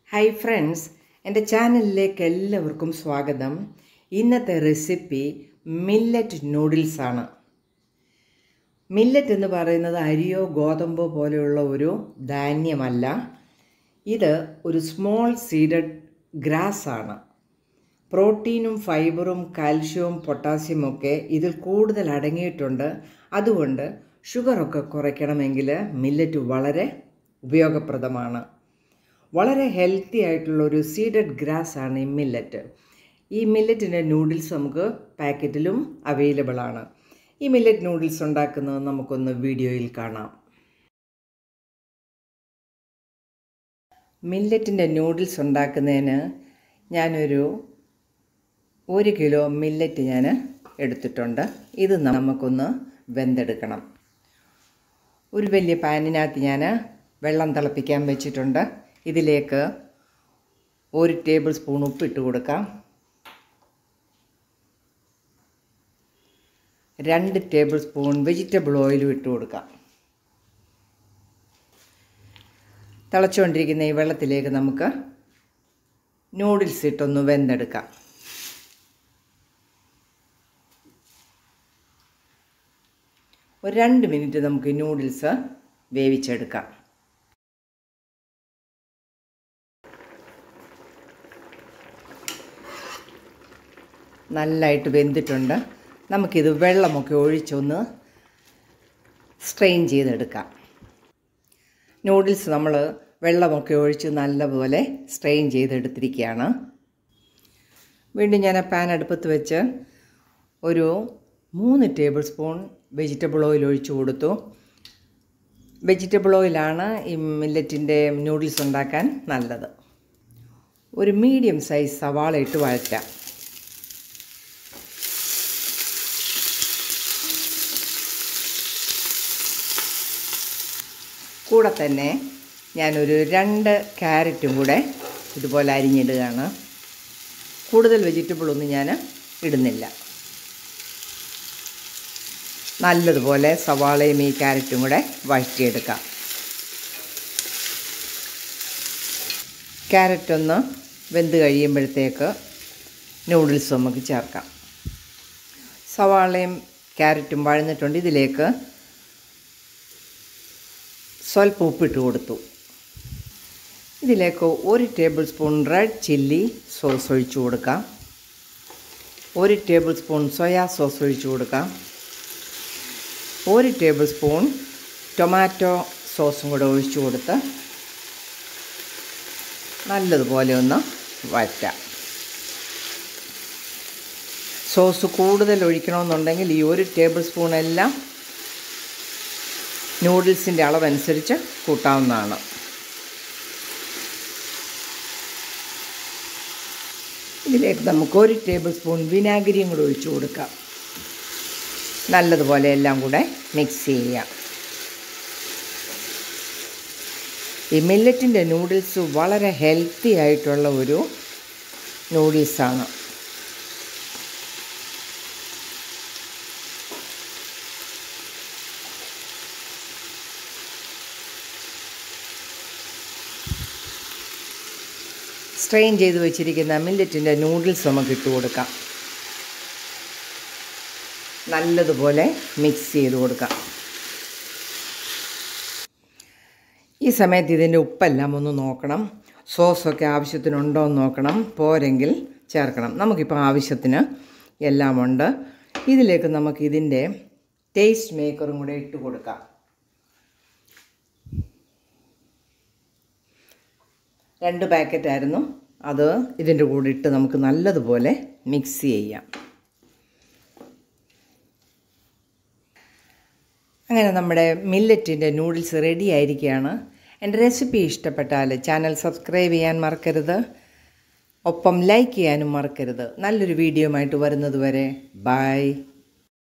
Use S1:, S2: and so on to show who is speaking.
S1: hi friends എൻ്റെ ചാനലിലേക്ക് എല്ലാവർക്കും സ്വാഗതം ഇന്നത്തെ റെസിപ്പി മില്ലറ്റ് നൂഡിൽസ് ആണ് മില്ലറ്റ് എന്ന് പറയുന്നത് അരിയോ ഗോതമ്പോ പോലെയുള്ള ഒരു ധാന്യമല്ല ഇത് ഒരു സ്മോൾ സീഡഡ് ഗ്രാസ് ആണ് പ്രോട്ടീനും ഫൈബറും കാൽഷ്യവും പൊട്ടാസ്യവും ഒക്കെ ഇതിൽ കൂടുതൽ അടങ്ങിയിട്ടുണ്ട് അതുകൊണ്ട് ഷുഗറൊക്കെ കുറയ്ക്കണമെങ്കിൽ മില്ലറ്റ് വളരെ ഉപയോഗപ്രദമാണ് വളരെ ഹെൽത്തി ആയിട്ടുള്ള ഒരു സീഡഡ് ഗ്രാസ് ആണ് ഈ മില്ലറ്റ് ഈ മില്ലറ്റിൻ്റെ നൂഡിൽസ് നമുക്ക് പാക്കറ്റിലും അവൈലബിൾ ആണ് ഈ മില്ലറ്റ് നൂഡിൽസ് ഉണ്ടാക്കുന്നത് നമുക്കൊന്ന് വീഡിയോയിൽ കാണാം മില്ലറ്റിൻ്റെ നൂഡിൽസ് ഉണ്ടാക്കുന്നതിന് ഞാനൊരു ഒരു കിലോ മില്ലറ്റ് ഞാൻ എടുത്തിട്ടുണ്ട് ഇത് നമുക്കൊന്ന് വെന്തെടുക്കണം ഒരു വലിയ പാനിനകത്ത് ഞാൻ വെള്ളം തിളപ്പിക്കാൻ വെച്ചിട്ടുണ്ട് ഇതിലേക്ക് ഒരു ടേബിൾ സ്പൂൺ ഉപ്പിട്ട് കൊടുക്കാം രണ്ട് ടേബിൾ സ്പൂൺ വെജിറ്റബിൾ ഓയിലും ഇട്ട് കൊടുക്കാം തിളച്ചുകൊണ്ടിരിക്കുന്ന ഈ വെള്ളത്തിലേക്ക് നമുക്ക് നൂഡിൽസ് ഇട്ടൊന്ന് വെന്തെടുക്കാം ഒരു രണ്ട് മിനിറ്റ് നമുക്ക് നൂഡിൽസ് വേവിച്ചെടുക്കാം നല്ലതായിട്ട് വെന്തിട്ടുണ്ട് നമുക്കിത് വെള്ളമൊക്കെ ഒഴിച്ചൊന്ന് സ്ട്രെയിൻ ചെയ്തെടുക്കാം നൂഡിൽസ് നമ്മൾ വെള്ളമൊക്കെ ഒഴിച്ച് നല്ലപോലെ സ്ട്രെയിൻ ചെയ്തെടുത്തിരിക്കുകയാണ് വീണ്ടും ഞാൻ പാൻ അടുപ്പത്ത് വെച്ച് ഒരു മൂന്ന് ടേബിൾ സ്പൂൺ വെജിറ്റബിൾ ഓയിൽ ഒഴിച്ചു കൊടുത്തു വെജിറ്റബിൾ ഓയിലാണ് ഈ മില്ലറ്റിൻ്റെ നൂഡിൽസ് ഉണ്ടാക്കാൻ നല്ലത് ഒരു മീഡിയം സൈസ് സവാള ഇട്ട് വഴറ്റാം കൂടെ തന്നെ ഞാനൊരു രണ്ട് ക്യാരറ്റും കൂടെ ഇതുപോലെ അരിഞ്ഞിടുകയാണ് കൂടുതൽ വെജിറ്റബിളൊന്നും ഞാൻ ഇടുന്നില്ല നല്ലതുപോലെ സവാളയും ഈ ക്യാരറ്റും കൂടെ വഴറ്റിയെടുക്കാം ക്യാരറ്റ് ഒന്ന് വെന്ത് കഴിയുമ്പോഴത്തേക്ക് നൂഡിൽസ് നമുക്ക് ചേർക്കാം സവാളയും ക്യാരറ്റും വഴന്നിട്ടുണ്ട് ഇതിലേക്ക് സ്വല്പം ഉപ്പിട്ട് കൊടുത്തു ഇതിലേക്ക് ഒരു tablespoon red chilli sauce ഒഴിച്ചു കൊടുക്കാം ഒരു ടേബിൾ സ്പൂൺ സോയാ സോസ് ഒഴിച്ചു കൊടുക്കാം ഒരു ടേബിൾ സ്പൂൺ ടൊമാറ്റോ സോസും കൂടെ ഒഴിച്ചു കൊടുത്ത് നല്ലതുപോലെ ഒന്ന് വറ്റാം സോസ് കൂടുതൽ ഒഴിക്കണമെന്നുണ്ടെങ്കിൽ ഈ ഒരു ടേബിൾ സ്പൂൺ എല്ലാം നൂഡിൽസിൻ്റെ അളവനുസരിച്ച് കൂട്ടാവുന്നതാണ് ഇതിലേക്ക് നമുക്ക് ഒരു ടേബിൾ സ്പൂൺ വിനാഗിരിയും കൂടെ ഒഴിച്ചു കൊടുക്കാം നല്ലതുപോലെ എല്ലാം കൂടെ മിക്സ് ചെയ്യാം ഈ മില്ലറ്റിൻ്റെ നൂഡിൽസ് വളരെ ഹെൽത്തി ആയിട്ടുള്ള ഒരു നൂഡിൽസാണ് സ്ട്രെയിൻ ചെയ്ത് വെച്ചിരിക്കുന്ന മില്ലറ്റിൻ്റെ നൂഡിൽസ് നമുക്ക് ഇട്ട് കൊടുക്കാം നല്ലതുപോലെ മിക്സ് ചെയ്ത് കൊടുക്കാം ഈ സമയത്ത് ഇതിൻ്റെ ഉപ്പെല്ലാം ഒന്ന് നോക്കണം സോസൊക്കെ ആവശ്യത്തിനുണ്ടോ എന്ന് നോക്കണം പോരെങ്കിൽ ചേർക്കണം നമുക്കിപ്പോൾ ആവശ്യത്തിന് എല്ലാം ഉണ്ട് ഇതിലേക്ക് നമുക്ക് ഇതിൻ്റെ ടേസ്റ്റ് മേക്കറും കൂടെ ഇട്ട് കൊടുക്കാം രണ്ട് പാക്കറ്റായിരുന്നു അത് ഇതിൻ്റെ കൂടെ ഇട്ട് നമുക്ക് നല്ലതുപോലെ മിക്സ് ചെയ്യാം അങ്ങനെ നമ്മുടെ മില്ലറ്റിൻ്റെ നൂഡിൽസ് റെഡി ആയിരിക്കുകയാണ് എൻ്റെ റെസിപ്പി ഇഷ്ടപ്പെട്ടാൽ ചാനൽ സബ്സ്ക്രൈബ് ചെയ്യാൻ മറക്കരുത് ഒപ്പം ലൈക്ക് ചെയ്യാനും മറക്കരുത് നല്ലൊരു വീഡിയോ ആയിട്ട് വരുന്നത് വരെ ബൈ